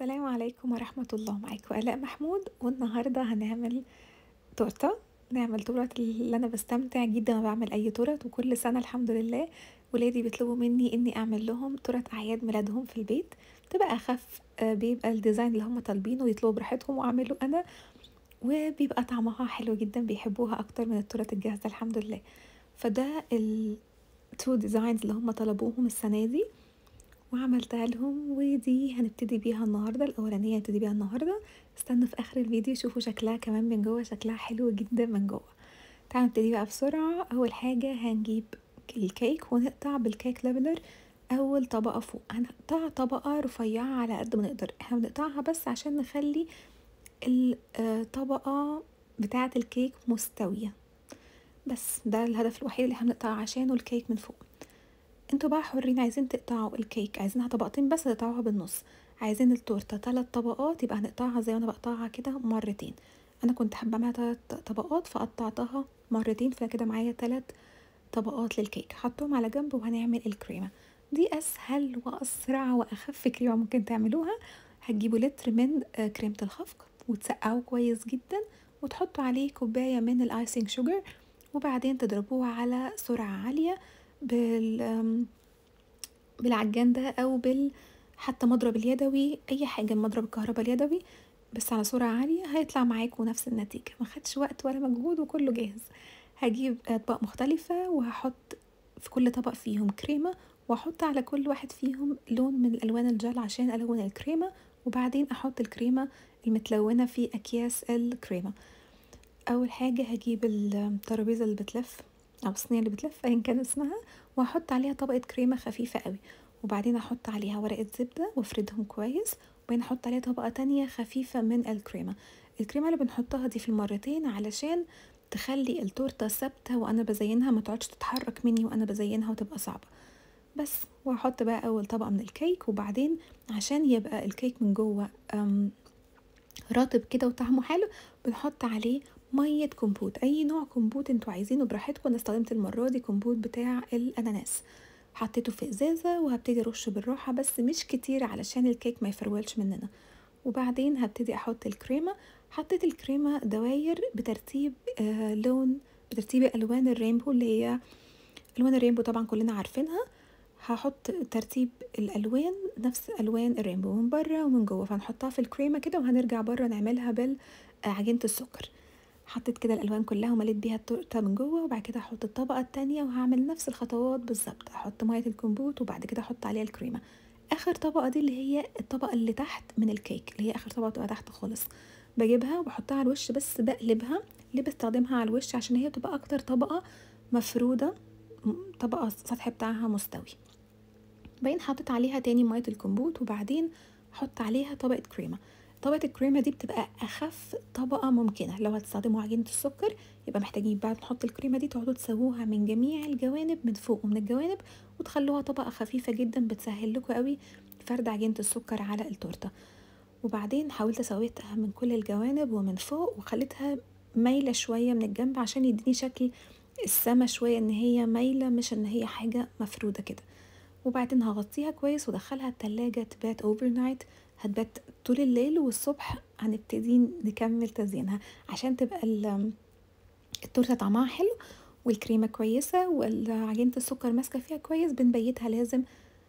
السلام عليكم ورحمة الله معاكم آلاء محمود والنهاردة هنعمل تورتة نعمل تورت اللي أنا بستمتع جدا وأنا بعمل أي تورت وكل سنة الحمد لله ولادي بيطلبوا مني إني أعمل لهم تورت أعياد ميلادهم في البيت بتبقى أخف آه، بيبقى الديزاين اللي هم طالبينه ويطلبوا براحتهم وأعمله أنا وبيبقى طعمها حلو جدا بيحبوها أكتر من التورت الجاهزة الحمد لله فده التو ديزاينز اللي هم طلبوهم السنة دي وعملتها لهم ودي هنبتدي بيها النهارده الاولانيه هنبتدي بيها النهارده استنوا في اخر الفيديو شوفوا شكلها كمان من جوه شكلها حلو جدا من جوه تعالوا نبتدي بقى بسرعه اول حاجه هنجيب الكيك ونقطع بالكيك ليفلر اول طبقه فوق هنقطع طبقه رفيعه على قد ما نقدر احنا بنقطعها بس عشان نخلي الطبقه بتاعه الكيك مستويه بس ده الهدف الوحيد اللي هنقطع عشانه الكيك من فوق انتوا بقى حرين عايزين تقطعوا الكيك عايزينها طبقتين بس تقطعوها بالنص عايزين التورته ثلاث طبقات يبقى هنقطعها زي ما انا بقطعها كده مرتين انا كنت حابه اعملها ثلاث طبقات فقطعتها مرتين فكده معايا ثلاث طبقات للكيك حطهم على جنب وهنعمل الكريمه دي اسهل واسرع واخف كريمه ممكن تعملوها هتجيبوا لتر من كريمه الخفق وتسقعوه كويس جدا وتحطوا عليه كوبايه من الايسنج شوجر وبعدين تضربوه على سرعه عاليه بال بالعجان ده او بال حتى مضرب اليدوي اي حاجه المضرب الكهرباء اليدوي بس على سرعه عاليه هيطلع معاكم نفس النتيجه ما خدش وقت ولا مجهود وكله جاهز هجيب اطباق مختلفه وهحط في كل طبق فيهم كريمه واحط على كل واحد فيهم لون من الوان الجل عشان الون الكريمه وبعدين احط الكريمه المتلونه في اكياس الكريمه اول حاجه هجيب الترابيزه اللي بتلف او الصينيه اللي بتلف ايا كان اسمها واحط عليها طبقه كريمه خفيفه قوي وبعدين احط عليها ورقه زبده وافردهم كويس وبعدين احط عليها طبقه تانية خفيفه من الكريمه الكريمه اللي بنحطها دي في المرتين علشان تخلي التورته ثابته وانا بزينها ما تقعدش تتحرك مني وانا بزينها وتبقى صعبه بس واحط بقى اول طبقه من الكيك وبعدين عشان يبقى الكيك من جوه رطب كده وطعمه حلو بنحط عليه مية كومبوت أي نوع كومبوت انتوا عايزينه براحتكم أنا استخدمت المرة دي كومبوت بتاع الأناناس حطيته في إزازة وهبتدي أرش بالراحة بس مش كتير علشان الكيك ما يفرولش مننا وبعدين هبتدي أحط الكريمة حطيت الكريمة دواير بترتيب آه لون بترتيب ألوان الرينبو اللي هي ألوان الرينبو طبعا كلنا عارفينها هحط ترتيب الالوان نفس الوان الرينبو من بره ومن جوه فهنحطها في الكريمه كده وهنرجع بره نعملها بعجينه السكر حطيت كده الالوان كلها ومليت بيها التورته من جوه وبعد كده احط الطبقه التانية وهعمل نفس الخطوات بالظبط احط ميه الكمبوت وبعد كده احط عليها الكريمه اخر طبقه دي اللي هي الطبقه اللي تحت من الكيك اللي هي اخر طبقه بتبقى تحت خالص بجيبها وبحطها على الوش بس بقلبها ليه بستخدمها على الوش عشان هي بتبقى اكتر طبقه مفروده طبقه السطح بتاعها مستوي بعدين حطيت عليها تاني ميه الكمبوت وبعدين احط عليها طبقه كريمه طبقة الكريمة دي بتبقى أخف طبقة ممكنة لو هتستخدموا عجينة السكر يبقى محتاجين بعد نحط الكريمة دي تقعدوا تسووها من جميع الجوانب من فوق ومن الجوانب وتخلوها طبقة خفيفة جدا بتسهل لكم قوي فرد عجينة السكر على التورتة وبعدين حاولت اسويتها من كل الجوانب ومن فوق وخليتها مايلة شوية من الجنب عشان يديني شكل السما شوية ان هي مايلة مش ان هي حاجة مفرودة كده وبعدين هغطيها كويس وادخلها التلاجة تبات اوفر نايت هتبات طول الليل والصبح هنبتدي نكمل تزيينها عشان تبقى التورته طعمها حلو والكريمه كويسه وعجينه السكر ماسكه فيها كويس بنبيتها لازم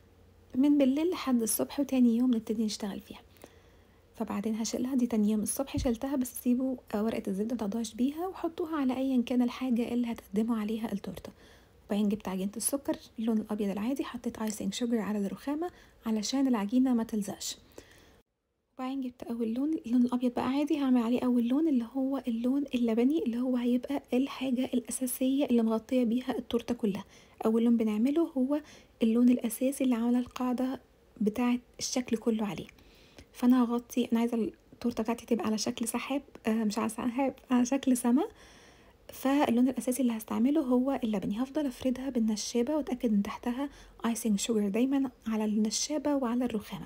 من بالليل لحد الصبح وتاني يوم نبتدي نشتغل فيها فبعدين هشيلها دي تاني يوم الصبح شلتها بس سيبوا ورقه الزبده متقطعوش بيها وحطوها على ايا كان الحاجه اللي هتقدموا عليها التورته وبعدين جبت عجينه السكر اللون الابيض العادي حطيت ايسنج شوجر على الرخامه علشان العجينه ما تلزقش وبعدين جبت اول لون اللون الابيض بقى عادي هعمل عليه اول لون اللي هو اللون اللبني اللي هو هيبقى الحاجه الاساسيه اللي مغطيه بيها التورته كلها اول لون بنعمله هو اللون الاساسي اللي عامله القاعده بتاعه الشكل كله عليه فانا هغطي انا عايزه التورته بتاعتي تبقى على شكل سحاب آه مش على سحاب على شكل سما فاللون الاساسي اللي هستعمله هو اللبني هفضل افردها بالنشابه واتاكد ان تحتها ايسنج شوجر دايما على النشابه وعلى الرخامه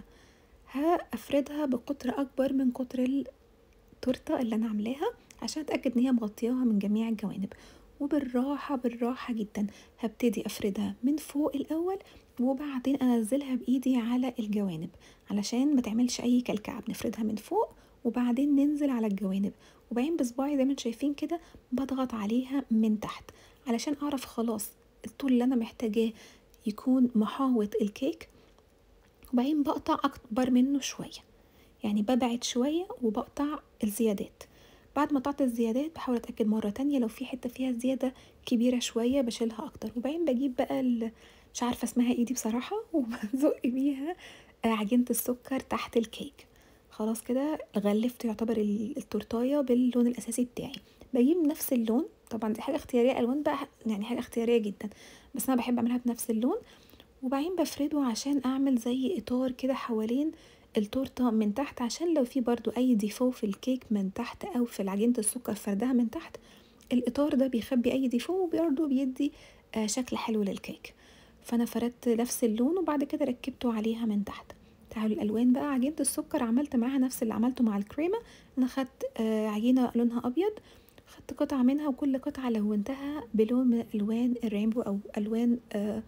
هافردها بقطر اكبر من قطر التورته اللي انا عاملاها عشان اتاكد ان هي مغطياها من جميع الجوانب وبالراحه بالراحه جدا هبتدي افردها من فوق الاول وبعدين انزلها بايدي على الجوانب علشان ما تعملش اي كلكعه بنفردها من فوق وبعدين ننزل على الجوانب وبعدين بصباعي زي ما انتم شايفين كده بضغط عليها من تحت علشان اعرف خلاص الطول اللي انا محتاجاه يكون محاوط الكيك وبعدين بقطع اكبر منه شويه يعني ببعد شويه وبقطع الزيادات بعد ما قطعت الزيادات بحاول اتاكد مره تانية لو في حته فيها زياده كبيره شويه بشيلها اكتر وبعدين بجيب بقى مش عارفه اسمها ايه دي بصراحه وبزق بيها عجينه السكر تحت الكيك خلاص كده غلفت يعتبر التورتايه باللون الاساسي بتاعي بجيب نفس اللون طبعا دي حاجه اختياريه الوان بقى يعني حاجه اختياريه جدا بس انا بحب اعملها بنفس اللون وبعدين بفرده عشان اعمل زي اطار كده حوالين التورته من تحت عشان لو في برضو اي ديفو في الكيك من تحت او في عجينه السكر فردها من تحت الاطار ده بيخبي اي ديفو وبرضو بيدي شكل حلو للكيك فانا فردت نفس اللون وبعد كده ركبته عليها من تحت تعالوا الالوان بقى عجينه السكر عملت معاها نفس اللي عملته مع الكريمه انا خدت عجينه لونها ابيض خدت قطعه منها وكل قطعه لونتها بلون من الوان الرينبو او الوان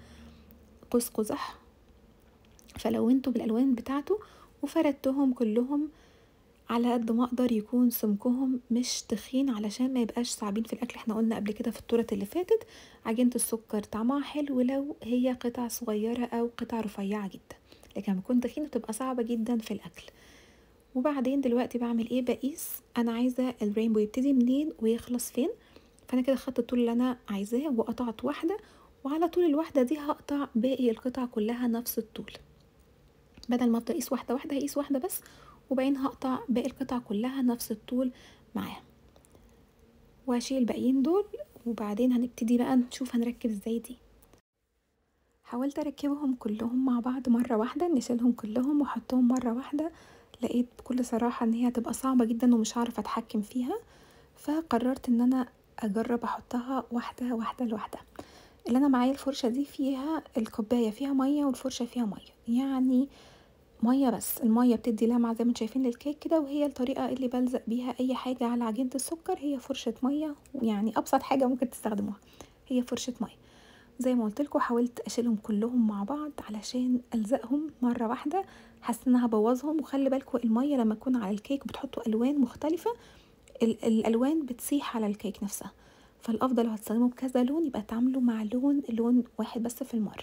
قوس قزح فلونته بالالوان بتاعته وفردتهم كلهم على قد ما اقدر يكون سمكهم مش تخين علشان ما يبقاش صعبين في الاكل احنا قلنا قبل كده في التورت اللي فاتت عجينه السكر طعمها حلو لو هي قطع صغيره او قطع رفيعه جدا لكن لما تكون تخينه تبقى صعبه جدا في الاكل وبعدين دلوقتي بعمل ايه بقيس انا عايزه الرينبو يبتدي منين ويخلص فين فانا كده خدت الطول اللي انا عايزاه وقطعت واحده وعلى طول الواحده دي هقطع باقي القطع كلها نفس الطول بدل ما افضل اقيس واحده واحده هقيس واحده بس وبعدين هقطع باقي القطع كلها نفس الطول معاها وهشيل الباقيين دول وبعدين هنبتدي بقى نشوف هنركب ازاي دي حاولت اركبهم كلهم مع بعض مره واحده نشيلهم كلهم واحطهم مره واحده لقيت بكل صراحه ان هي هتبقى صعبه جدا ومش هعرف اتحكم فيها فقررت ان انا اجرب احطها واحده واحده لوحدها اللي انا معايا الفرشه دي فيها الكوبايه فيها ميه والفرشه فيها ميه يعني ميه بس الميه بتدي لمعه زي ما انتم شايفين للكيك كده وهي الطريقه اللي بلزق بيها اي حاجه على عجينه السكر هي فرشه ميه يعني ابسط حاجه ممكن تستخدموها هي فرشه ميه زي ما قلت لكم حاولت اشيلهم كلهم مع بعض علشان الزقهم مره واحده حاسه انها بوظهم وخلي بالكم الميه لما تكون على الكيك وبتحطوا الوان مختلفه الالوان بتسيح على الكيك نفسها فالافضل لو هتستخدموا بكذا لون يبقى تعملوا مع لون لون واحد بس في المره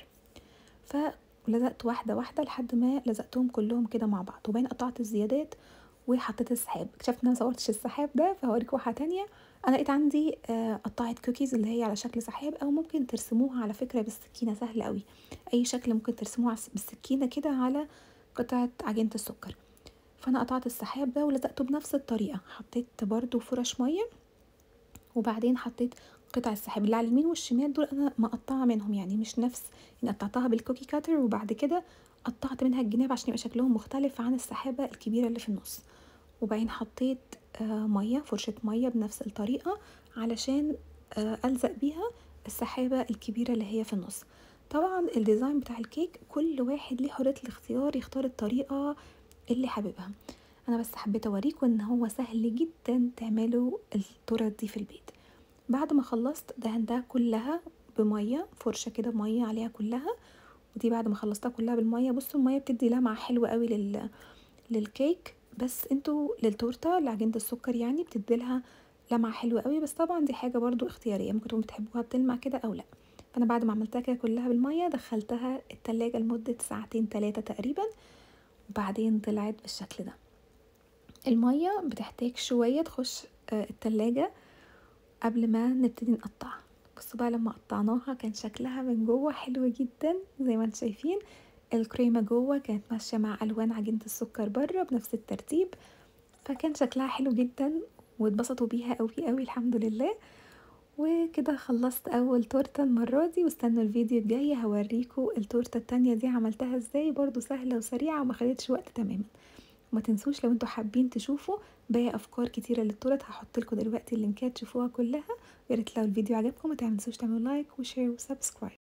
فلزقت واحده واحده لحد ما لزقتهم كلهم كده مع بعض وبعدين قطعت الزيادات وحطيت السحاب اكتشفت ان انا مصورتش السحاب ده فهوريكم واحده تانية انا لقيت عندي قطعه كوكيز اللي هي على شكل سحاب او ممكن ترسموها على فكره بالسكينه سهل قوي اي شكل ممكن ترسموها بالسكينه كده على قطعه عجينه السكر فانا قطعت السحاب ده ولزقته بنفس الطريقه حطيت برضو فرش ميه وبعدين حطيت قطع السحاب اللي على اليمين والشمال دول انا مقطعه منهم يعني مش نفس يعني قطعتها بالكوكي كاتر وبعد كده قطعت منها الجناب عشان يبقى شكلهم مختلف عن السحابه الكبيره اللي في النص وبعدين حطيت آه ميه فرشه ميه بنفس الطريقه علشان آه الزق بيها السحابه الكبيره اللي هي في النص طبعا الديزاين بتاع الكيك كل واحد ليه حريه الاختيار يختار الطريقه اللي حاببها انا بس حبيت اوريكم ان هو سهل جدا تعملوا التورت دي في البيت بعد ما خلصت دهنتها كلها بميه فرشه كده ميه عليها كلها ودي بعد ما خلصتها كلها بالميه بصوا الميه بتدي لمعه حلوه قوي لل للكيك بس انتوا للتورته لعجينه السكر يعني بتدي لها لمعه حلوه قوي بس طبعا دي حاجه برضو اختياريه ممكن تكونوا بتحبوها بتلمع كده او لا فانا بعد ما عملتها كده كلها بالميه دخلتها التلاجة لمده ساعتين ثلاثه تقريبا وبعدين طلعت بالشكل ده الميه بتحتاج شويه تخش التلاجة قبل ما نبتدي نقطعها بصوا بقى لما قطعناها كان شكلها من جوه حلو جدا زي ما انتم شايفين الكريمه جوه كانت ماشيه مع الوان عجينه السكر بره بنفس الترتيب فكان شكلها حلو جدا واتبسطوا بيها قوي قوي الحمد لله وكده خلصت اول تورته المره دي واستنوا الفيديو الجاي هوريكم التورته التانية دي عملتها ازاي برضو سهله وسريعه وما خدتش وقت تماما وما تنسوش لو انتوا حابين تشوفوا باقي افكار كتيره للتورت هحط لكم دلوقتي اللينكات تشوفوها كلها ويا ريت لو الفيديو عجبكم ما تنسوش تعملوا لايك وشير وسبسكرايب